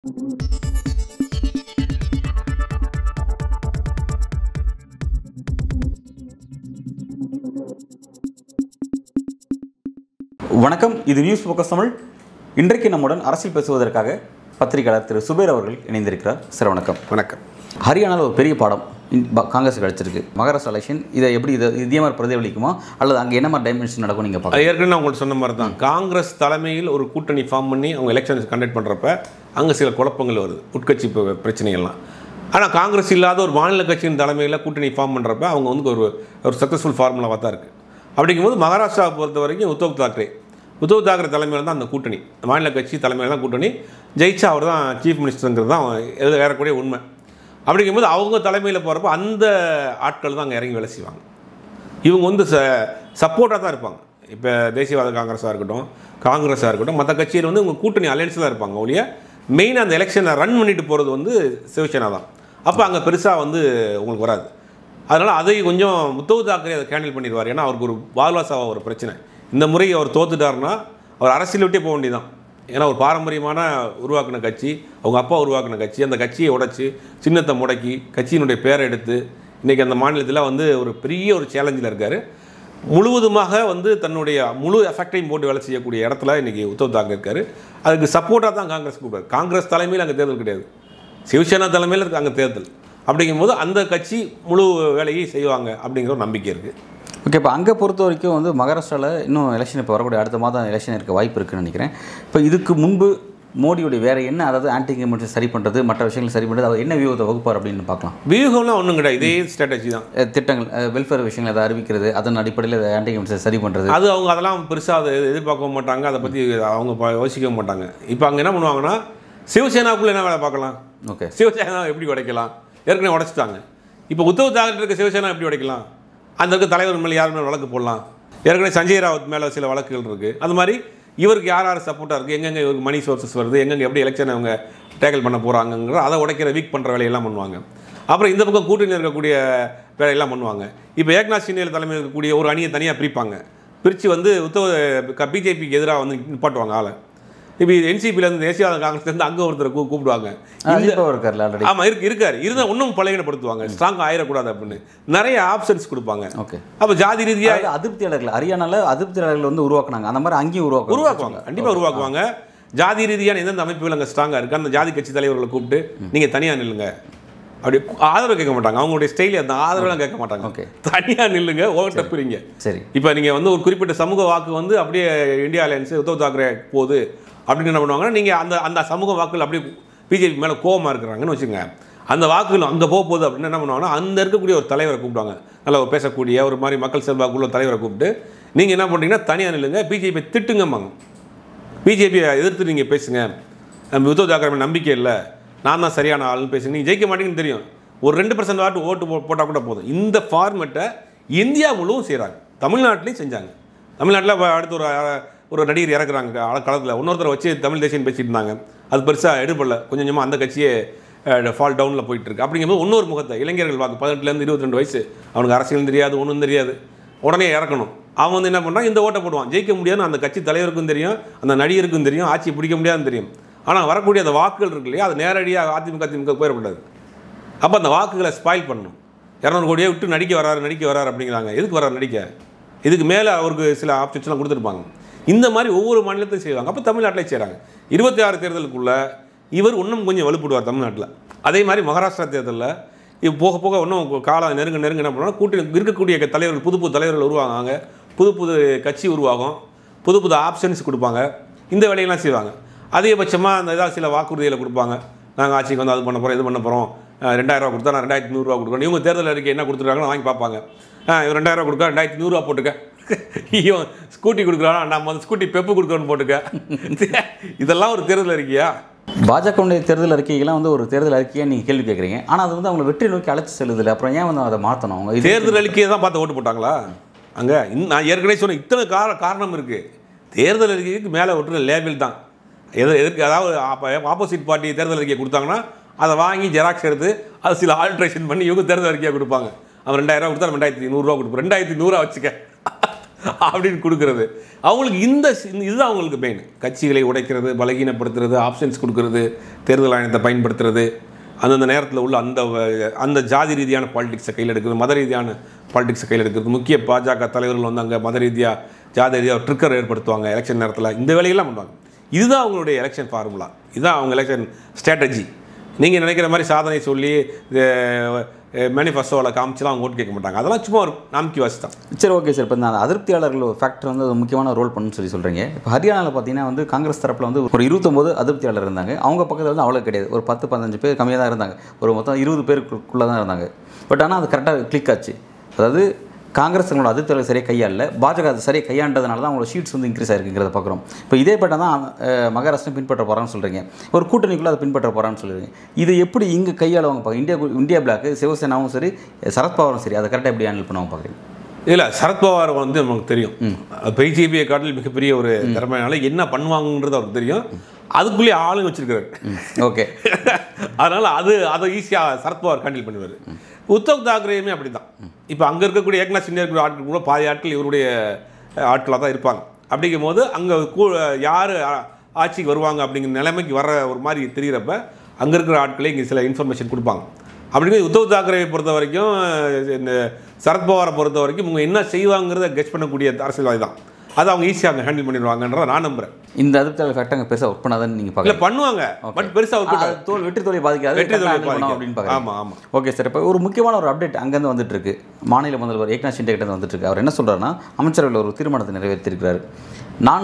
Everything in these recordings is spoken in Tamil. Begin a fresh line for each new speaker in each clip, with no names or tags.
வணக்கம் இது நியூஸ் ஃபோக்கஸ் தமிழ் இன்றைக்கு நம்முடன் அரசியல் பேசுவதற்காக பத்திரிகையாளர் திரு சுபேர் அவர்கள் இணைந்திருக்கிறார் சார் வணக்கம்
வணக்கம்
ஹரியானாவில் ஒரு பெரிய பாடம் இந்த ப- காங்கிரஸ் கிடச்சிருக்கு மகாராஷ்டிரா எலெக்ஷன் இதை எப்படி இதை இதே மாதிரி பிரதிபலிக்குமா அல்லது அங்கே என்ன மாதிரி டைமென்ஷன் நடக்கும் நீங்கள்
அது
பார்க்கலாம்
ஏற்கனவே நான் உங்களுக்கு சொன்ன மாதிரி தான் காங்கிரஸ் தலைமையில் ஒரு கூட்டணி ஃபார்ம் பண்ணி அவங்க எலெக்ஷன்ஸ் கண்டக்ட் பண்ணுறப்ப அங்கே சில குழப்பங்கள் வருது உட்கட்சி ப- பிரச்சனைகள்லாம் ஆனால் காங்கிரஸ் இல்லாத ஒரு மாநில கட்சியின் தலைமையில் கூட்டணி ஃபார்ம் பண்ணுறப்ப அவங்க வந்து ஒரு ஒரு சக்ஸஸ்ஃபுல் ஃபார்முலாவாக தான் இருக்குது அப்படிங்கும்போது மகாராஷ்டிராவை பொறுத்த வரைக்கும் உத்தவ் தாக்கரே உத்தவ் தாக்கரே தலைமையில் தான் அந்த கூட்டணி மாநில கட்சி தலைமையில் தான் கூட்டணி ஜெயிச்சா அவர் தான் சீஃப் மினிஸ்டருங்கிறது தான் எது ஏறக்கூடிய உண்மை அப்படிங்கும்போது அவங்க தலைமையில் போகிறப்ப அந்த ஆட்கள் தான் அங்கே இறங்கி வேலை செய்வாங்க இவங்க வந்து ச சப்போர்ட்டாக தான் இருப்பாங்க இப்போ தேசியவாத காங்கிரஸாக இருக்கட்டும் காங்கிரஸாக இருக்கட்டும் மற்ற கட்சியில் வந்து உங்கள் கூட்டணி அலையன்ஸ் தான் இருப்பாங்க ஒழிய மெயினாக அந்த எலெக்ஷனை ரன் பண்ணிட்டு போகிறது வந்து சிவசேனா தான் அப்போ அங்கே பெருசாக வந்து உங்களுக்கு வராது அதனால் அதை கொஞ்சம் உத்தவ் தாக்கரே அதை ஹேண்டில் பண்ணிடுவார் ஏன்னா அவருக்கு ஒரு வால்வாசாவா ஒரு பிரச்சனை இந்த முறை அவர் தோத்துட்டாருன்னா அவர் அரசியல் விட்டே போக வேண்டியதான் ஏன்னா ஒரு பாரம்பரியமான உருவாக்கின கட்சி அவங்க அப்பா உருவாக்கின கட்சி அந்த கட்சியை உடைச்சி சின்னத்தை முடக்கி கட்சியினுடைய பேரை எடுத்து இன்றைக்கி அந்த மாநிலத்தில் வந்து ஒரு பெரிய ஒரு சேலஞ்சில் இருக்கார் முழுவதுமாக வந்து தன்னுடைய முழு எஃபெக்டையும் போட்டு வேலை செய்யக்கூடிய இடத்துல இன்றைக்கி உத்தவ் தாக்கரே இருக்கார் அதுக்கு சப்போர்ட்டாக தான் காங்கிரஸ் கூப்பிடுறாரு காங்கிரஸ் தலைமையில் அங்கே தேர்தல் கிடையாது சிவசேனா தலைமையில் இருக்கு அங்கே தேர்தல் அப்படிங்கும்போது அந்த கட்சி முழு வேலையை செய்வாங்க அப்படிங்கிற ஒரு நம்பிக்கை இருக்குது
ஓகே இப்போ அங்கே பொறுத்த வரைக்கும் வந்து மகாராஷ்டிராவில் இன்னும் எலெக்ஷன் இப்போ வரக்கூடிய அடுத்த மாதம் எலெக்ஷன் இருக்க வாய்ப்பு இருக்குன்னு நினைக்கிறேன் இப்போ இதுக்கு முன்பு மோடியுடைய வேறு என்ன அதாவது ஆன்டி கவர்மெண்ட் சரி பண்ணுறது மற்ற விஷயங்களை சரி பண்ணுறது அவர் என்ன வியூகத்தை வகுப்பார் அப்படின்னு பார்க்கலாம்
வியூகம்லாம் ஒன்றும் கிடையாது இதே ஸ்ட்ராட்டஜி தான்
அஹ் திட்டங்கள் வெல்ஃபேர் விஷயங்களை அதை அறிவிக்கிறது அதன் அடிப்படையில் ஆன்டி கவர்மெண்ட் சரி பண்ணுறது
அது அவங்க அதெல்லாம் பெருசாக அதை எதிர்பார்க்கவும் மாட்டாங்க அதை பற்றி அவங்க ப- யோசிக்கவும் மாட்டாங்க இப்போ அங்கே என்ன பண்ணுவாங்கன்னா சிவசேனாவுக்குள்ளே என்ன வேலை பார்க்கலாம்
ஓகே
சிவசேனா எப்படி உடைக்கலாம் ஏற்கனவே உடைச்சிட்டாங்க இப்போ உத்தவ் தாக்கரே இருக்க சிவசேனா எப்படி உடைக்கலாம் அந்த இருக்க தலைவர் மேலே யார் மேலே வழக்கு போடலாம் ஏற்கனவே சஞ்சய் ராவத் மேலே சில வழக்குகள் இருக்குது அது மாதிரி இவருக்கு யார் யார் சப்போர்ட்டாக இருக்குது எங்கெங்கே இவருக்கு மணி சோர்சஸ் வருது எங்கெங்கே எப்படி எலெக்ஷன் அவங்க டேக்கிள் பண்ண போகிறாங்கங்கிற அதை உடைக்கிற வீக் பண்ணுற வேலையெல்லாம் பண்ணுவாங்க அப்புறம் இந்த பக்கம் கூட்டணி இருக்கக்கூடிய வேலையெல்லாம் பண்ணுவாங்க இப்போ ஏக்நாத் சிண்டேல தலைமையில் இருக்கக்கூடிய ஒரு அணியை தனியாக பிரிப்பாங்க பிரித்து வந்து உத்தவ பிஜேபிக்கு எதிராக வந்து நிப்பாட்டுவாங்க ஆளை இப்போ என்சிபியிலேருந்து தேசியவாத காங்கிரஸ்லேருந்து அங்கே ஒருத்தரை கூ கூப்பிடுவாங்க
அஜித் பவர் இருக்கார்ல ஆல்ரெடி
ஆமா இருக்கு இருக்காரு இருந்தால் இன்னும் பலகீனப்படுத்துவாங்க ஸ்ட்ராங் ஆயிடக்கூடாது அப்படின்னு நிறைய ஆப்ஷன்ஸ் கொடுப்பாங்க
ஓகே
அப்போ ஜாதி ரீதியா
அதாவது அதிருப்தியாளர்கள் ஹரியானால அதிருப்தியாளர்கள் வந்து உருவாக்குனாங்க அந்த மாதிரி அங்கேயும் உருவாக்குவாங்க
உருவாக்குவாங்க கண்டிப்பா உருவாக்குவாங்க ஜாதி ரீதியான எந்தெந்த அமைப்புகள் அங்கே ஸ்ட்ராங்காக இருக்கு அந்த ஜாதி கட்சி தலைவர்களை கூப்பிட்டு நீங்க தனியா நில்லுங்க அப்படி ஆதரவு கேட்க மாட்டாங்க அவங்களுடைய ஸ்டைல் அந்த ஆதரவுலாம் கேட்க மாட்டாங்க
Okay.
தனியா நில்லுங்க ஓட்ட பிரிங்க
சரி
இப்போ நீங்கள் வந்து ஒரு குறிப்பிட்ட சமூக வாக்கு வந்து அப்படியே இந்தியா அலையன்ஸ் உத்தவ் தாக்கரே போகுது அப்படின்னு என்ன பண்ணுவாங்கன்னா நீங்கள் அந்த அந்த சமூக வாக்குகள் அப்படியே பிஜேபி மேலே கோவமாக இருக்கிறாங்கன்னு வச்சுங்க அந்த வாக்குகள் அங்கே போக போகுது அப்படின்னு என்ன பண்ணுவாங்கன்னா அந்த இருக்கக்கூடிய ஒரு தலைவரை கூப்பிடுவாங்க நல்லா ஒரு பேசக்கூடிய ஒரு மாதிரி மக்கள் செல்வாக்குள்ள தலைவரை கூப்பிட்டு நீங்கள் என்ன பண்ணுறீங்கன்னா தனியாக நில்லுங்க பிஜேபி திட்டுங்கம்பாங்க பிஜேபியை எதிர்த்து நீங்கள் பேசுங்க நம்ம உத்தவ் தாக்கரே மேல நம்பிக்கை இல்லை நான் தான் சரியான ஆள்னு பேசுங்க நீங்கள் ஜெயிக்க மாட்டீங்கன்னு தெரியும் ஒரு ரெண்டு பர்சன்ட் வாட்டு ஓட்டு போ போட்டால் கூட போதும் இந்த ஃபார்மெட்டை இந்தியா முழுவதும் செய்கிறாங்க தமிழ்நாட்டிலையும் செஞ்சாங்க தமிழ்நாட்டில் இப்ப அடுத்து ஒரு அஹ், ஒரு நடிகர் இறக்குறாங்க கள- களத்தில் இன்னொருத்தரை வச்சு தமிழ் தேசியம் பேசிட்டு இருந்தாங்க அது பெருசாக எடுப்படல கொஞ்சம் கொஞ்சமாக அந்த கட்சியே ஃபால் டவுனில் போயிட்டு இருக்கு அப்படிங்கும்போது இன்னொரு முகத்தை இளைஞர்கள் வாக்கு பதினெட்டுலேருந்து இருபத்தி ரெண்டு வயசு அவனுக்கு அரசியல் தெரியாது ஒன்றும் தெரியாது உடனே இறக்கணும் அவன் வந்து என்ன பண்ணுறான் இந்த ஓட்டை போடுவான் ஜெயிக்க முடியாதுன்னு அந்த கட்சி தலைவருக்கும் தெரியும் அந்த நடிகருக்கும் தெரியும் ஆட்சி பிடிக்க முடியாதுன்னு தெரியும் ஆனால் வரக்கூடிய அந்த வாக்குகள் இருக்கு இல்லையா அது நேரடியாக அதிமுக அதிமுக போயிடக்கூடாது அப்போ அந்த வாக்குகளை ஸ்பாயில் பண்ணணும் இரநூறு கோடியை விட்டு நடிக்க வராரு நடிக்க வராரு அப்படிங்கிறாங்க எதுக்கு வராரு நடிக்க இதுக்கு மேலே அவருக்கு சில ஆப்ஷன்ஸ்லாம் கொடுத்துருப்பாங்க இந்த மாதிரி ஒவ்வொரு மாநிலத்தையும் செய்வாங்க அப்போ தமிழ்நாட்டிலே செய்கிறாங்க இருபத்தி ஆறு தேர்தலுக்குள்ள இவர் இன்னும் கொஞ்சம் வலுப்படுவார் தமிழ்நாட்டில் அதே மாதிரி மகாராஷ்டிரா தேர்தலில் இது போக போக இன்னும் காலம் நெருங்க நெருங்க என்ன பண்ணுவாங்க கூட்டணி இருக்கக்கூடிய தலைவர்கள் புது புது தலைவர்கள் உருவாங்க புது புது கட்சி உருவாகும் புது புது ஆப்ஷன்ஸ் கொடுப்பாங்க இந்த வேலையெல்லாம் செய்வாங்க அதிகபட்சமாக அந்த ஏதாவது சில வாக்குறுதிகளை கொடுப்பாங்க நாங்கள் ஆட்சிக்கு வந்து அது பண்ண போகிறோம் இது பண்ண போகிறோம் ரெண்டாயிரம் ரூபா கொடுத்தா நான் ரெண்டாயிரத்தி நூறுரூவா கொடுக்குறோம் இவங்க தேர்தல் அறிக்கை என்ன கொடுத்துருக்காங்கன்னு வாங்கி பார்ப்பாங்க ஆ இவன் ரெண்டாயிரம் ரூபா கொடுக்க ரெண்டாயிரத்தி நூறுரூவா போட்டுக்க இவன் ஸ்கூட்டி கொடுக்குறானா நம்ம வந்து ஸ்கூட்டி பெப்பு கொடுக்குறோன்னு போட்டுக்க இதெல்லாம் ஒரு தேர்தல் அறிக்கையா
பாஜகவுடைய தேர்தல் அறிக்கைகள்லாம் வந்து ஒரு தேர்தல் அறிக்கையை நீங்கள் கேள்வி கேட்குறீங்க ஆனால் அது வந்து அவங்களை வெற்றி நோக்கி அழைச்சி செல்லுதில்ல அப்புறம் ஏன் வந்து அதை மாற்றணும் அவங்க இது
தேர்தல் அறிக்கையை தான் பார்த்து ஓட்டு போட்டாங்களா அங்கே நான் ஏற்கனவே சொன்னேன் இத்தனை கார காரணம் இருக்குது தேர்தல் அறிக்கைக்கு மேலே ஒட்டுற லேபிள் தான் எது எதற்கு அதாவது ஆப்போசிட் பார்ட்டி தேர்தல் அறிக்கையை கொடுத்தாங்கன்னா அதை வாங்கி ஜெராக்ஸ் எடுத்து அது சில ஆல்ட்ரேஷன் பண்ணி இவங்க தேர்தல் அறிக்கையாக கொடுப்பாங்க அவன் ரெண்டாயிரம் கொடுத்தா ரெண்டாயிரத்தி நூறுரூவா கொடுப்போம் ரெண்டாயிரத்தி நூறுரூவா வச்சுக்க அப்படின்னு கொடுக்கறது அவங்களுக்கு இந்த சி- இதுதான் அவங்களுக்கு மெயின் கட்சிகளை உடைக்கிறது பலகீனப்படுத்துறது ஆப்ஷன்ஸ் கொடுக்கறது தேர்தல் ஆணையத்தை பயன்படுத்துறது அந்தந்த நேரத்தில் உள்ள அந்த வ- அந்த ஜாதி ரீதியான பாலிடிக்ஸை கையில் எடுக்கிறது மத ரீதியான பாலிடிக்ஸை கையில் எடுக்கிறது முக்கிய பாஜக தலைவர்கள் வந்து அங்கே மத ரீதியாக ஜாதி ரீதியாக ட்ரிக்கர் ஏற்படுத்துவாங்க எலெக்ஷன் நேரத்தில் இந்த வேலையெல்லாம் பண்ணுவாங்க இதுதான் அவங்களுடைய எலெக்ஷன் ஃபார்முலா இதுதான் அவங்க எலெக்ஷன் ஸ்ட்ராட்டஜி நீங்கள் நினைக்கிற மாதிரி சாதனை சொல்லி மேனிஃபெஸ்டோவில் காமிச்சுலாம் அவங்க ஓட்டு கேட்க மாட்டாங்க அதெல்லாம் சும்மா ஒரு நாம்கி வாசி தான்
சரி ஓகே சார் இப்போ இந்த அதிருப்தியாளர்கள் ஃபேக்டர் வந்து ஒரு முக்கியமான ரோல் பண்ணுன்னு சொல்லி சொல்கிறீங்க இப்போ ஹரியானாவில் பார்த்தீங்கன்னா வந்து காங்கிரஸ் தரப்பில் வந்து ஒரு இருபத்தொம்போது அதிருப்தியாளர் இருந்தாங்க அவங்க பக்கத்தில் வந்து அவ்வளோ கிடையாது ஒரு பத்து பதினஞ்சு பேர் கம்மியாக தான் இருந்தாங்க ஒரு மொத்தம் இருபது பேருக்குள்ளே தான் இருந்தாங்க பட் ஆனால் அது கரெக்டாக கிளிக் ஆச்சு அதாவது காங்கிரஸ் தங்களோட அதிருப்தியாளர் சரியாக கையாளல பாஜக அது சரியாக கையாண்டதுனால தான் அவங்களோட ஷீட்ஸ் வந்து இன்க்ரீஸ் ஆயிருக்குங்கிறத பார்க்குறோம் இப்போ இதே பட்டம் தான் அஹ், மகாராஷ்டிரம் பின்பற்ற போகிறான்னு சொல்கிறீங்க ஒரு கூட்டணிக்குள்ளே அதை பின்பற்ற போகிறான்னு சொல்லுறீங்க இது எப்படி இங்கே கையாளுவாங்க பார்க்க இந்தியா இந்தியா பிளாக்கு சிவசேனாவும் சரி சரத்பவாரும் சரி அதை கரெக்டாக எப்படி ஹேண்டில் பண்ணுவாங்க பார்க்குறீங்க
இதில் சரத்பவார் வந்து நமக்கு தெரியும் பிஜேபியை காட்டில் மிகப்பெரிய ஒரு திறமையால என்ன பண்ணுவாங்கன்றது அவருக்கு தெரியும் அதுக்குள்ளேயே ஆளுங்க வச்சிருக்காரு
ஓகே
அதனால அது அதை ஈஸியாக சரத்பவார் ஹேண்டில் பண்ணுவார் உத்தவ் தாக்கரேயுமே அப்படி தான் இப்போ அங்கே இருக்கக்கூடிய ஏக்நாத் சின்ன இருக்கிற ஆட்கள் கூட பாதி ஆட்கள் இவருடைய ஆட்களாக தான் இருப்பாங்க அப்படிங்கும் போது அங்கே யார் ஆட்சிக்கு வருவாங்க அப்படிங்கிற நிலைமைக்கு வர ஒரு மாதிரி தெரிகிறப்ப அங்கே இருக்கிற ஆட்களே இங்கே சில இன்ஃபர்மேஷன் கொடுப்பாங்க அப்படிங்கிறது உத்தவ் தாக்கரேவை பொறுத்த வரைக்கும் இந்த சரத்பவாரை பொறுத்த வரைக்கும் இவங்க என்ன செய்வாங்கிறத கெஸ் பண்ணக்கூடிய அரசியல்வாதி தான் அதை அவங்க ஈஸியாக அங்கே ஹேண்டில் பண்ணிடுவாங்கன்றத நான் நம்புகிறேன்
இந்த அதிருப்தியாளர் ஃபேக்ட் அங்கே பெருசாக ஒர்க் பண்ணாதுன்னு நீங்கள்
இல்லை
பார்க்கல
பண்ணுவாங்க பட் பெருசாக ஒர்க்
தோல் வெற்றி தோல்வி பாதிக்காது
வெற்றி
correct ஆ
தோல்வி
handle பண்ணும்
பாதிக்காது.
அப்படின்னு பார்க்குறேன்
ஆமா, ஆமா.
ஓகே சார் இப்போ ஒரு முக்கியமான ஒரு அப்டேட் அங்கேருந்து வந்துட்டு இருக்கு மாநில முதல்வர் ஏக்நாத் ஷிண்டே கிட்ட இருந்து வந்துட்டு இருக்கு அவர் என்ன சொல்றாருன்னா அமைச்சரவையில் ஒரு தீர்மானத்தை நிறைவேற்றிருக்கிறாரு நான்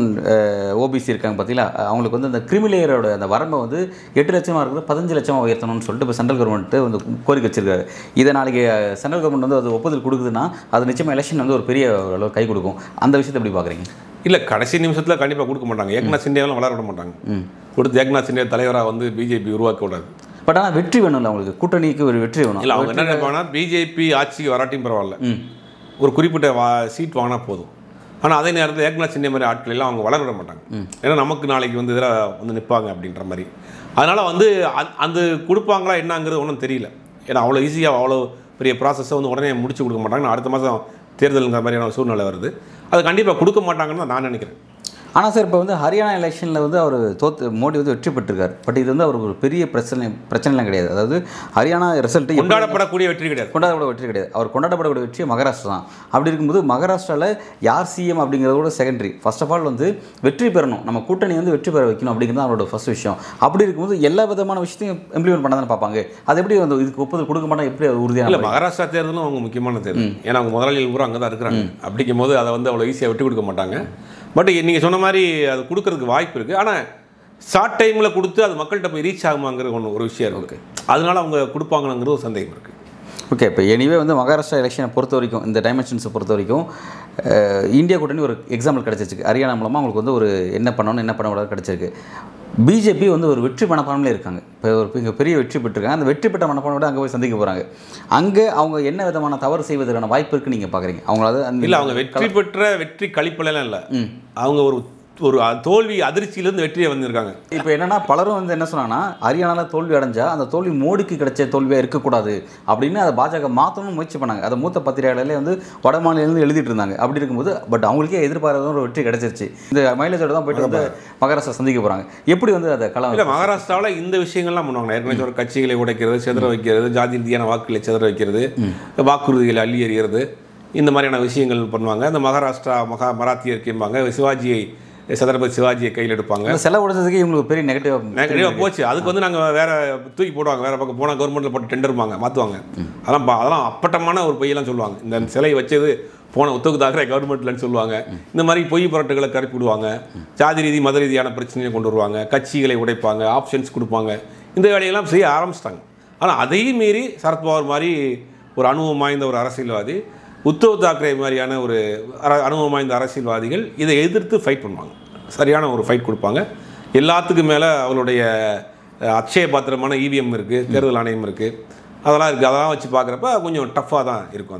ஓபிசி இருக்காங்க பார்த்தீங்களா அவங்களுக்கு வந்து அந்த கிரிமிலேயரோட அந்த வரம்பை வந்து எட்டு லட்சமாக இருக்குது பதினஞ்சு லட்சமாக உயர்த்தணும்னு சொல்லிட்டு இப்போ சென்ட்ரல் கவர்மெண்ட் வந்து கோரிக்கை வச்சிருக்காரு இதை நாளைக்கு சென்ட்ரல் கவர்மெண்ட் வந்து அது ஒப்புதல் கொடுக்குதுன்னா அது நிச்சயமாக எலெக்ஷன் வந்து ஒரு பெரிய அளவு கை கொடுக்கும் அந்த விஷயத்தை எப்படி பார்க்குறீங்க
இல்லை கடைசி நிமிஷத்தில் கண்டிப்பாக கொடுக்க மாட்டாங்க ஏக்நாத் சிண்டியாவெல்லாம் வளர விட மாட்டாங்க கொடுத்து ஏக்நாத் சிண்டியா தலைவராக வந்து பிஜேபி உருவாக்க விடாது
பட் ஆனால் வெற்றி வேணும்ல அவங்களுக்கு கூட்டணிக்கு ஒரு வெற்றி வேணும்
இல்லை அவங்க என்ன நினைப்பாங்கன்னா பிஜேபி ஆட்சிக்கு வராட்டியும் பரவாயில்ல ஒரு குறிப்பிட்ட வா சீட் வாங்கினா போதும் ஆனால் அதே நேரத்தில் ஏக்நாத் சிண்டியா மாதிரி ஆட்கள் எல்லாம் அவங்க வளர விட மாட்டாங்க ஏன்னா நமக்கு நாளைக்கு வந்து இதில் வந்து நிற்பாங்க அப்படின்ற மாதிரி அதனால் வந்து அந்த- அந்த கொடுப்பாங்களா என்னங்கிறது ஒன்றும் தெரியல ஏன்னா அவ்வளோ ஈஸியாக அவ்வளோ பெரிய ப்ராசஸை வந்து உடனே முடிச்சு கொடுக்க மாட்டாங்க அடுத்த மாதம் தேர்தலுங்கிற மாதிரியான ஒரு சூழ்நிலை வருது அது கண்டிப்பாக கொடுக்க மாட்டாங்கன்னு தான் நான் நினைக்கிறேன்
ஆனால் சார் இப்போ வந்து ஹரியானா எலெக்ஷனில் வந்து அவர் தோத்து மோடி வந்து வெற்றி பெற்றிருக்காரு பட் இது வந்து அவருக்கு ஒரு பெரிய பிரச்சனை பிரச்சனைலாம் கிடையாது அதாவது ஹரியானா ரிசல்ட்டு
கொண்டாடப்படக்கூடிய வெற்றி கிடையாது
கொண்டாடப்பட வெற்றி கிடையாது அவர் கொண்டாடப்படக்கூடிய வெற்றி மகாராஷ்டிரா தான் அப்படி இருக்கும்போது மகாராஷ்டிராவில் யார் சிஎம் அப்படிங்கிறது கூட செகண்டரி ஃபர்ஸ்ட் ஆஃப் ஆல் வந்து வெற்றி பெறணும் நம்ம கூட்டணி வந்து வெற்றி பெற வைக்கணும் அப்படிங்கிறது தான் அவரோட ஃபர்ஸ்ட் விஷயம் அப்படி இருக்கும்போது எல்லா விதமான விஷயத்தையும் இம்ப்ளிமெண்ட் பண்ண தானே பார்ப்பாங்க அது எப்படி வந்து இதுக்கு ஒப்புதல் கொடுக்க மாட்டாங்க எப்படி அவர்
இல்லை
உறுதியான
மகாராஷ்டிரா தேர்தலும் அவங்க முக்கியமான தேர்தல் ஏன்னா அவங்க முதலாளிகள் பூரா அங்கே தான் இருக்கிறாங்க அப்படிங்கும் போது அதை வந்து அவ்வளோ ஈஸியாக விட்டு கொடுக்க மாட்டாங்க பட் நீங்கள் சொன்ன மாதிரி அது கொடுக்கறதுக்கு வாய்ப்பு இருக்குது ஆனால் ஷார்ட் டைமில் கொடுத்து அது மக்கள்கிட்ட போய் ரீச் ஆகுமாங்கிறது ஒன்று ஒரு விஷயம் இருக்குது அதனால அவங்க கொடுப்பாங்களாங்கிறது ஒரு சந்தேகம் இருக்குது
ஓகே இப்போ எனிவே வந்து மகாராஷ்டிரா எலெக்ஷனை பொறுத்த வரைக்கும் இந்த டைமென்ஷன்ஸை பொறுத்த வரைக்கும் அஹ், இந்தியா கூட்டணி ஒரு எக்ஸாம்பிள் கிடச்சிருக்கு ஹரியானா மூலமாக அவங்களுக்கு வந்து ஒரு என்ன பண்ணணும் என்ன பண்ணக்கூடாது கிடச்சிருக்கு பிஜேபி வந்து ஒரு வெற்றி மனப்பான்மையில இருக்காங்க இப்போ ஒரு இங்கே பெரிய வெற்றி பெற்றிருக்காங்க அந்த வெற்றி பெற்ற மனப்பான்மையோட அங்கே போய் சந்திக்க போகிறாங்க அங்கே அவங்க என்ன விதமான தவறு செய்வதற்கான வாய்ப்பு இருக்குன்னு நீங்கள் பார்க்குறீங்க அவங்களால அந்த
இல்லை அவங்க வெற்றி பெற்ற வெற்றி கழிப்பெல்லாம் இல்லை அவங்க ஒரு ஒரு தோல்வி அதிர்ச்சியிலேருந்து வெற்றியை வந்திருக்காங்க
இப்போ என்னன்னா பலரும் வந்து என்ன சொன்னாங்கன்னா ஹரியானாவில் தோல்வி அடைஞ்சா அந்த தோல்வி மோடிக்கு கிடைச்ச தோல்வியாக இருக்கக்கூடாது அப்படின்னு அதை பாஜக மாற்றணும்னு முயற்சி பண்ணாங்க அதை மூத்த பத்திரிகையாளர்களே வந்து வட மாநிலத்திலிருந்து எழுதிட்டு இருந்தாங்க அப்படி இருக்கும்போது பட் அவங்களுக்கே எதிர்பாராத ஒரு வெற்றி கிடைச்சிருச்சு இந்த மைலேஜோட தான் போயிட்டு வந்து மகாராஷ்டிரா சந்திக்க போகிறாங்க எப்படி வந்து அதை களம்
இல்லை மகாராஷ்டிராவில் இந்த விஷயங்கள்லாம் பண்ணுவாங்க ஏற்கனவே ஒரு கட்சிகளை உடைக்கிறது செதற வைக்கிறது ஜாதி ரீதியான வாக்குகளை செதற வைக்கிறது வாக்குறுதிகளை அள்ளி எறிகிறது இந்த மாதிரியான விஷயங்கள் பண்ணுவாங்க இந்த மகாராஷ்டிரா மகா மராத்தியர் கேட்பாங்க சிவாஜியை சத்ரபதி சிவாஜியை கையில் எடுப்பாங்க
அந்த செலவு உடைச்சதுக்கு இவங்களுக்கு பெரிய நெகட்டிவ்
நெகட்டிவாக போச்சு அதுக்கு வந்து நாங்கள் வேற தூக்கி போடுவாங்க வேற பக்கம் போனால் கவர்மெண்ட்டில் போட்டு டெண்டர்பாங்க மாற்றுவாங்க அதெல்லாம் பா- அதெல்லாம் அப்பட்டமான ஒரு பொய்யெல்லாம் சொல்லுவாங்க இந்த சிலை வச்சது போன உத்தவு தாக்கரே கவர்மெண்ட்லன்னு சொல்லுவாங்க இந்த மாதிரி பொய் புரட்டுகளை கருப்பி விடுவாங்க ஜாதி ரீதி மத ரீதியான பிரச்சனையை கொண்டு வருவாங்க கட்சிகளை உடைப்பாங்க ஆப்ஷன்ஸ் கொடுப்பாங்க இந்த வேலையெல்லாம் செய்ய ஆரம்பிச்சிட்டாங்க ஆனால் அதையும் மீறி சரத்பவார் மாதிரி ஒரு அனுபவம் வாய்ந்த ஒரு அரசியல்வாதி உத்தவ் தாக்கரே மாதிரியான ஒரு அர- அனுபவம் வாய்ந்த அரசியல்வாதிகள் இதை எதிர்த்து ஃபைட் பண்ணுவாங்க சரியான ஒரு ஃபைட் கொடுப்பாங்க எல்லாத்துக்கும் மேலே அவளுடைய அஹ், அட்சய பாத்திரமான இவிஎம் இருக்குது தேர்தல் ஆணையம் இருக்குது அதெல்லாம் இருக்குது அதெல்லாம் வச்சு பார்க்குறப்ப கொஞ்சம் டஃப்பாக தான் இருக்கும் அதில்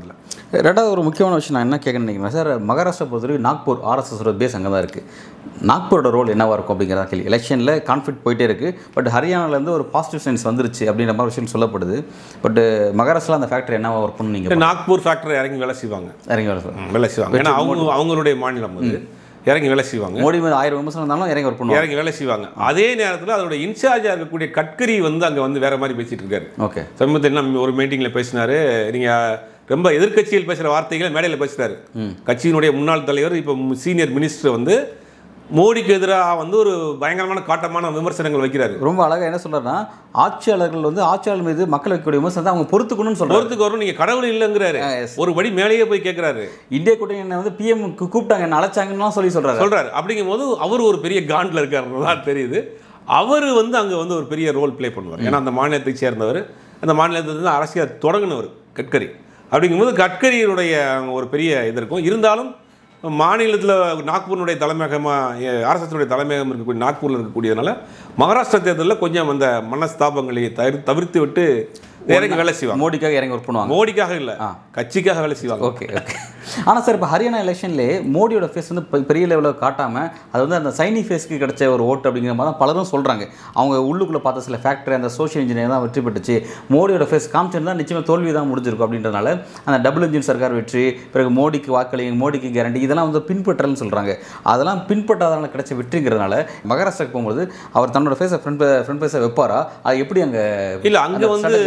ரெண்டாவது ஒரு முக்கியமான விஷயம் நான் என்ன கேட்கணும்னு நினைக்கிறேன் சார் மகாராஷ்டிரா பொறுத்தவரைக்கும் நாக்பூர் ஆர்எஸ்எஸோட பேஸ் அங்கே தான் இருக்குது நாக்பூரோட ரோல் என்னவா இருக்கும் அப்படிங்கிறதா கேள்வி எலெக்ஷனில் கான்ஃப்ளிக்ட் போயிட்டே இருக்குது பட் ஹரியானாலேருந்து ஒரு பாசிட்டிவ் சென்ஸ் வந்துருச்சு அப்படின்ற மாதிரி விஷயம் சொல்லப்படுது பட் மகாராஷ்டிரா அந்த ஃபேக்டரி என்னவா ஒர்க் பண்ணணும் நீங்கள்
நாக்பூர் ஃபேக்டரி இறங்கி வேலை செய்வாங்க
இறங்கி வர சார்
ம், வேலை செய்வாங்க ஏன்னா அவங்க அவங்களுடைய மாநிலம் அது இறங்கி வேலை செய்வாங்க
மோடி மேலே ஆயிரம் விமர்சனம் இருந்தாலும் இறங்கி ஒர்க் பண்ணுவாங்க
இறங்கி வேலை செய்வாங்க அதே நேரத்தில் அதோட இன்சார்ஜாக இருக்கக்கூடிய கட்கரி வந்து அங்கே வந்து வேற மாதிரி பேசிட்டு இருக்காரு
ஓகே
சமீபத்தில் என்ன ஒரு மீட்டிங்கில் பேசினாரு நீங்கள் ரொம்ப எதிர்க்கட்சியில் பேசுகிற வார்த்தைகளை மேடையில் பேசுகிறாரு கட்சியினுடைய முன்னாள் தலைவர் இப்போ சீனியர் மினிஸ்டர் வந்து மோடிக்கு எதிராக வந்து ஒரு பயங்கரமான காட்டமான விமர்சனங்கள் வைக்கிறாரு
ரொம்ப அழகாக என்ன சொல்றாருன்னா ஆட்சியாளர்கள் வந்து ஆட்சியாளர் மீது மக்கள் வைக்கக்கூடிய விமர்சனத்தை அவங்க பொறுத்துக்கணும்னு சொல்றாரு
பொறுத்துக்கு வரும் நீங்கள் கடவுள் இல்லைங்கிறாரு
yes.
ஒரு படி மேலேயே போய் கேட்குறாரு
இந்திய கூட்டணி என்ன வந்து பிஎம் கூப்பிட்டாங்க என்ன அழைச்சாங்கன்னு சொல்லி சொல்றாரு
சொல்றாரு அப்படிங்கும்போது அவர் ஒரு பெரிய காண்டில் இருக்காருன்னு தான் தெரியுது அவர் வந்து அங்கே வந்து ஒரு பெரிய ரோல் ப்ளே பண்ணுவார் ஏன்னா அந்த மாநிலத்தை சேர்ந்தவர் அந்த மாநிலத்தில் வந்து அரசியல் தொடங்கினவர் கட்கரி அப்படிங்கும்போது கட்கரியினுடைய ஒரு பெரிய இது இருக்கும் இருந்தாலும் மாநிலத்தில் நாக்பூரினுடைய தலைமையகமாக ஆர்எஸ்எஸ்னுடைய தலைமையகம் இருக்கக்கூடிய நாக்பூரில் இருக்கக்கூடியதுனால மகாராஷ்டிரா தேர்தலில் கொஞ்சம் அந்த மனஸ்தாபங்களை தவிர தவிர்த்து விட்டு இறங்கி வேலை செய்வாங்க
மோடிக்காக இறங்கி ஒர்க் பண்ணுவாங்க
மோடிக்காக இல்லை
ஆ.
கட்சிக்காக வேலை செய்வாங்க
ஓகே ஓகே ஆனால் சார் இப்போ ஹரியானா எலெக்ஷன்லேயே மோடியோட ஃபேஸ் வந்து பெ- பெரிய லெவலில் காட்டாமல் அது வந்து அந்த சைனி ஃபேஸ்க்கு கிடைச்ச ஒரு ஓட்டு அப்படிங்கிற மாதிரி தான் பலரும் சொல்கிறாங்க அவங்க உள்ளுக்குள்ளே பார்த்த சில ஃபேக்டரி அந்த சோஷியல் இன்ஜினியர் தான் வெற்றி பெற்றுச்சு மோடியோட ஃபேஸ் காமிச்சிருந்தா நிச்சயமாக தோல்வி தான் முடிஞ்சிருக்கும் அப்படின்றனால அந்த டபுள் இன்ஜின் சர்க்கார் வெற்றி பிறகு மோடிக்கு வாக்களிங்க மோடிக்கு கேரண்டி இதெல்லாம் வந்து பின்பற்றல்னு சொல்கிறாங்க அதெல்லாம் பின்பற்றாதனால கிடைச்ச வெற்றிங்கிறதுனால மகாராஷ்டிராக்கு போகும்போது அவர் தன்னோட ஃபேஸை ஃப்ரண்ட் ஃப்ரண்ட் ஃபேஸை வைப்பாரா அது எப்படி அங்கே
இல்லை அங்கே வந்து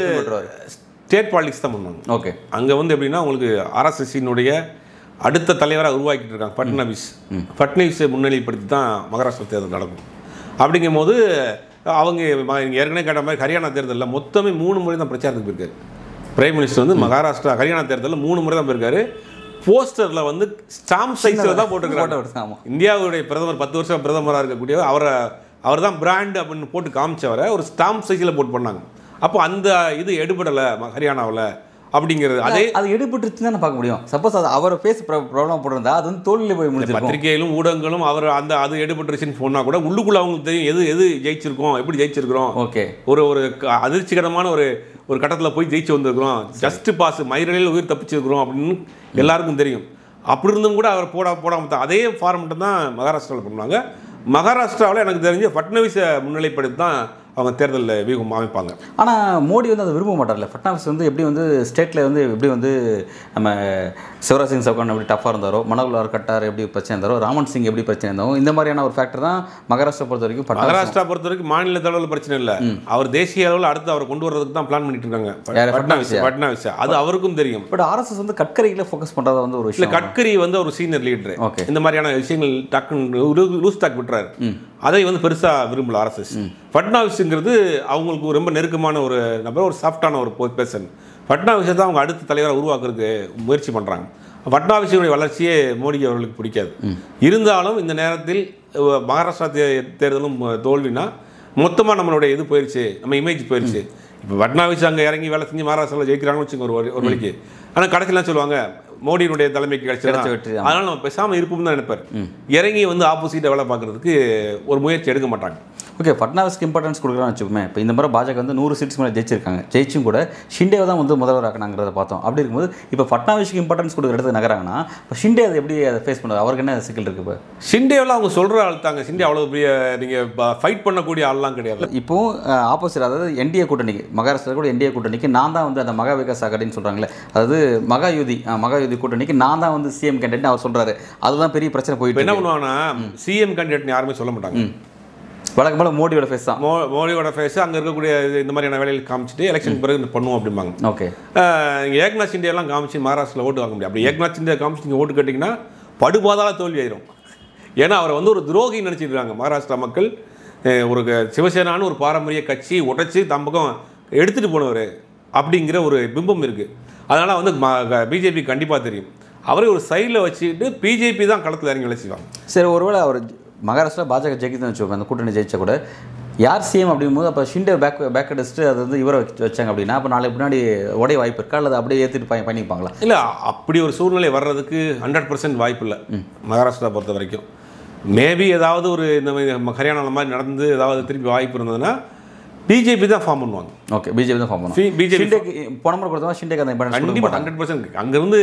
ஸ்டேட் பாலிடிக்ஸ் தான் பண்ணுவாங்க
ஓகே
அங்கே வந்து எப்படின்னா உங்களுக்கு ஆர்எஸ்எஸ்ஸினுடைய அடுத்த தலைவராக உருவாக்கிட்டு இருக்காங்க ஃபட்னவிஸ் ஃபட்னவிஸை முன்னிலைப்படுத்தி தான் மகாராஷ்டிரா தேர்தல் நடக்கும் அப்படிங்கும்போது அவங்க ம- நீங்க ஏற்கனவே கேட்ட மாதிரி ஹரியானா தேர்தலில் மொத்தமே மூணு முறை தான் பிரச்சாரத்துக்கு போயிருக்காரு பிரைம் மினிஸ்டர் வந்து மகாராஷ்டிரா ஹரியானா தேர்தலில் மூணு முறை தான் போயிருக்காரு போஸ்டரில் வந்து ஸ்டாம்ப் சைஸில் தான் போட்டிருக்காங்க
போட்டோ ஆமாம்
இந்தியாவுடைய பிரதமர் பத்து வருஷம் பிரதமராக இருக்கக்கூடிய அவரை அவர் தான் பிராண்ட் அப்படின்னு போட்டு காமிச்சவரை ஒரு ஸ்டாம்ப் சைஸில் போட்டு பண்ணாங்க அப்போ அந்த இது எடுபடலை ம- ஹரியானாவில் அப்படிங்கிறது அதே
அது எடுபட்டுருச்சு தான் பார்க்க முடியும் சப்போஸ் அது அவர் ஃபேஸ் ப்ராப்ளம் போட்டிருந்தா அது வந்து தோல்வியில் போய் முடிஞ்சிருக்கும்
பத்திரிகையிலும் ஊடகங்களும் அவர் அந்த அது எடுபட்டுருச்சுன்னு சொன்னா கூட உள்ளுக்குள்ள அவங்களுக்கு தெரியும் எது எது ஜெயிச்சிருக்கோம் எப்படி ஜெயிச்சிருக்கிறோம்
ஓகே
ஒரு ஒரு க- அதிர்ச்சிகரமான ஒரு ஒரு கட்டத்தில் போய் ஜெயிச்சு வந்திருக்கிறோம் ஜஸ்ட் பாஸ் மயிரிழையில் உயிர் தப்பிச்சிருக்கிறோம் அப்படின்னு எல்லாருக்கும் தெரியும் அப்படி இருந்தும் கூட அவர் போட போடாம தான் அதே ஃபார்மெட்டு தான் மகாராஷ்டிராவில் பண்ணுவாங்க மகாராஷ்டிராவில் எனக்கு தெரிஞ்சு ஃபட்னவிஸை முன்னிலைப்படுத்தி தான் அவங்க தேர்தலில் வியூகம் அமைப்பாங்க
ஆனால் மோடி வந்து அதை விரும்ப மாட்டார்ல ஃபட்னாவிஸ் வந்து எப்படி வந்து ஸ்டேட்டில் வந்து எப்படி வந்து நம்ம சிவராஜ் சிங் சவுகான் எப்படி டஃப்பாக இருந்தாரோ மனோகர் கட்டார் எப்படி பிரச்சனை இருந்தாரோ ராமன் சிங் எப்படி பிரச்சனை இருந்தாரோ இந்த மாதிரியான ஒரு ஃபேக்டர் தான் மகாராஷ்டிரா பொறுத்த வரைக்கும் ஃபட்னாவிஸ்
மகாராஷ்டிரா பொறுத்த வரைக்கும் மாநில அளவில் பிரச்சனை இல்லை அவர் தேசிய அளவில் அடுத்து அவரை கொண்டு வர்றதுக்கு தான் பிளான் பண்ணிட்டு இருக்காங்க
யாரு?
ஃபட்னவிஸ்
ஃபட்னாவிஸா?
ஃபட்னவிஸ் அது அவருக்கும் தெரியும்
பட் ஆர்எஸ்எஸ் வந்து கட்கரியில் ஃபோக்கஸ் பண்ணுறத வந்து ஒரு
இல்ல
விஷயம்
கட்கரி வந்து ஒரு சீனியர் லீடர்
Okay.
இந்த மாதிரியான விஷயங்கள் டக்குன்னு லூஸ் டாக் விட்டுறாரு அதை வந்து பெருசா விரும்பல ஆர்எஸ்எஸ் ஃபட்னாவிஸ்ங்கிறது அவங்களுக்கு ரொம்ப நெருக்கமான ஒரு நபர் ஒரு சாஃப்டான ஒரு பர்சன் ஃபட்னாவிஸை தான் அவங்க அடுத்த தலைவரை உருவாக்குறதுக்கு முயற்சி பண்றாங்க ஃபட்னாவிஸினுடைய வளர்ச்சியே மோடி அவர்களுக்கு பிடிக்காது இருந்தாலும் இந்த நேரத்தில் அஹ், மகாராஷ்டிரா தே தேர்தலும் அஹ், தோல்வினா மொத்தமாக நம்மளுடைய இது போயிடுச்சு நம்ம இமேஜ் போயிடுச்சு இப்போ ஃபட்னாவிஸ் அங்கே இறங்கி வேலை செஞ்சு மகாராஷ்டிராவில் ஜெயிக்கிறாங்கன்னு வச்சுங்க ஒரு வழி- ஒரு வழிக்கு ஆனால் கடைசிலாம் சொல்லுவாங்க மோடியினுடைய தலைமைக்கு
கிடைச்ச
கிடைச்சது
வெற்றி தான்.
அதனால நம்ம பேசாமல் இருப்போம் தான் நினைப்பார் இறங்கி வந்து ஆப்போசிட்டை வேலை பார்க்கறதுக்கு ஒரு முயற்சி எடுக்க மாட்டாங்க
ஓகே ஃபட்னாவிஸ்க்கு இம்பார்ட்டன்ஸ் கொடுக்குறான்னு வச்சுக்கோமே இப்போ இந்த முறை பாஜக வந்து நூறு சீட்ஸ் மேலே ஜெயிச்சிருக்காங்க ஜெயிச்சும் கூட ஷிண்டேவை தான் வந்து முதல்வர் ஆக்கினாங்கிறத பார்த்தோம் அப்படி இருக்கும்போது இப்போ ஃபட்னாவிஸ்க்கு இம்பார்ட்டன்ஸ் கொடுக்குற இடத்துக்கு நகராங்கன்னா இப்போ ஷிண்டே அதை எப்படி அதை ஃபேஸ் பண்ணுறது அவருக்கு என்ன சிக்கல் இருக்குது இப்போ
ஷிண்டேவெல்லாம் அவங்க சொல்கிற ஆள் தாங்க ஷிண்டே அவ்வளோ பெரிய நீங்கள் ஃபைட் பண்ணக்கூடிய ஆள்லாம் கிடையாது
இப்போ ஆப்போசிட் அதாவது என்டிஏ கூட்டணிக்கு மகாராஷ்டிரா கூட என்டிஏ கூட்டணிக்கு நான் தான் வந்து அந்த மகா விகாஸ் அகாடின்னு சொல்கிறாங்களே அதாவது மகாயுதி அஹ், மகாயுதி கூட்டணிக்கு நான் தான் வந்து சிஎம் கேண்டிடேட் அவர் சொல்கிறாரு அதுதான் பெரிய பிரச்சனை
இப்போ
போயிட்டு
என்ன
இருக்கு.
பண்ணுவாங்கன்னா சிஎம் கேண்டிடேட்னு யாருமே சொல்ல மாட்டாங்க
வழக்கம் போல மோடியோட ஃபேஸ் தான்
மோ மோடியோட ஃபேஸ் அங்கே இருக்கக்கூடிய இது- இந்த மாதிரியான வேலைகள் காமிச்சிட்டு எலெக்ஷன் பிறகு இந்த பண்ணுவோம் அப்படிம்பாங்க
ஓகே
ஆஹ் இங்க ஏக்நாத் சிண்டேலாம் காமிச்சு மகாராஷ்டிரில் ஓட்டு வாங்க முடியும் அப்படி ஏக்நாத் சிண்டே காமிச்சு நீங்கள் ஓட்டு கேட்டிங்கன்னா படுபாதாள தோல்வி ஆயிரும் ஏன்னா அவரை வந்து ஒரு துரோகி நினைச்சிட்டு இருக்காங்க மகாராஷ்டிரா மக்கள் அஹ் ஒரு க- சிவசேனான்னு ஒரு பாரம்பரிய கட்சி உடைச்சி தம் பக்கம் எடுத்துகிட்டு போனவர் அப்படிங்கிற ஒரு பிம்பம் இருக்குது அதனால் வந்து பிஜேபி கண்டிப்பாக தெரியும் அவரை ஒரு சைடில் வச்சுக்கிட்டு பிஜேபி தான் களத்தில் இறங்கி வேலை செய்வாங்க
சரி ஒருவேளை அவர் மகாராஷ்டிரா பாஜக ஜெயிக்குதுன்னு வச்சுக்கோங்க அந்த கூட்டணி ஜெயிச்சா கூட யார் சிஎம் அப்படிங்கும்போது அப்போ ஷிண்டே பேக் பேக் அடிச்சுட்டு அது வந்து இவரை வச்சு வச்சாங்க அப்படின்னா அப்போ நாளைக்கு பின்னாடி உடைய வாய்ப்பு இருக்கா அல்லது அப்படியே ஏற்றிட்டு பய பண்ணிப்பாங்களா
இல்லை அப்படி ஒரு சூழ்நிலை வர்றதுக்கு ஹண்ட்ரட் பர்சன்ட் வாய்ப்பு இல்லை மகாராஷ்டிரா பொறுத்த வரைக்கும் மேபி ஏதாவது ஒரு இந்த மாதிரி நம்ம ஹரியானா மாதிரி நடந்து ஏதாவது திருப்பி வாய்ப்பு இருந்ததுன்னா பிஜேபி தான் ஃபார்ம் பண்ணுவாங்க
ஓகே பிஜேபி தான் ஃபார்ம்
பி-
பண்ணுவோம்
BJP
ஷிண்டேக்கு போன முறை கொடுத்தா ஷிண்டேக்கு அந்த இம்பார்ட்டன்ஸ் கொடுக்க
கண்டிப்பாக
மாட்டாங்க
ஹண்ட்ரட் பர்சன்ட் அங்கேருந்து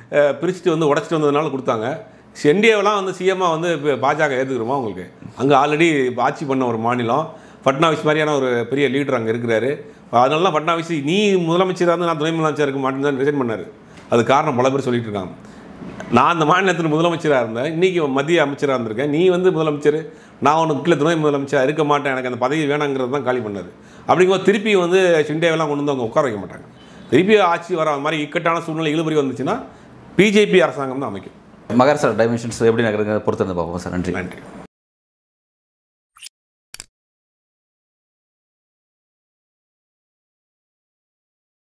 அஹ், பிரிச்சுட்டு வந்து உடச்சிட்டு வந்ததுனால கொடுத்தாங்க என்டிஏவெலாம் வந்து சிஎம்மாக வந்து இப்போ பாஜக ஏற்றுக்கிறோமா உங்களுக்கு அங்கே ஆல்ரெடி ஆட்சி பண்ண ஒரு மாநிலம் ஃபட்னாவிஸ் மாதிரியான ஒரு பெரிய லீடர் அங்கே இருக்கிறாரு அதனால தான் ஃபட்னாவிஸ் நீ முதலமைச்சராக இருந்து நான் துணை முதலமைச்சர் இருக்க மாட்டேன்னு தான் ரிசைன் பண்ணார் அது காரணம் பல பேர் சொல்லிட்டு இருக்காங்க நான் அந்த மாநிலத்தில் முதலமைச்சராக இருந்தேன் இன்றைக்கி மத்திய அமைச்சராக இருந்திருக்கேன் நீ வந்து முதலமைச்சர் நான் உனக்கு கீழே துணை முதலமைச்சராக இருக்க மாட்டேன் எனக்கு அந்த பதவி வேணாங்கிறது தான் காலி பண்ணார் அப்படிங்கும்போது திருப்பி வந்து ஷிண்டேவெல்லாம் கொண்டு வந்து அவங்க உட்கார வைக்க மாட்டாங்க திருப்பி ஆட்சி வர மாதிரி இக்கட்டான சூழ்நிலை இழுபறி வந்துச்சுன்னா பிஜேபி அரசாங்கம் தான் அமைக்கும்
மகாராஷ்டிரா டைமென்ஷன்ஸ் எப்படி நகருங்க பொறுத்திருந்து பார்ப்போம் சார் நன்றி
நன்றி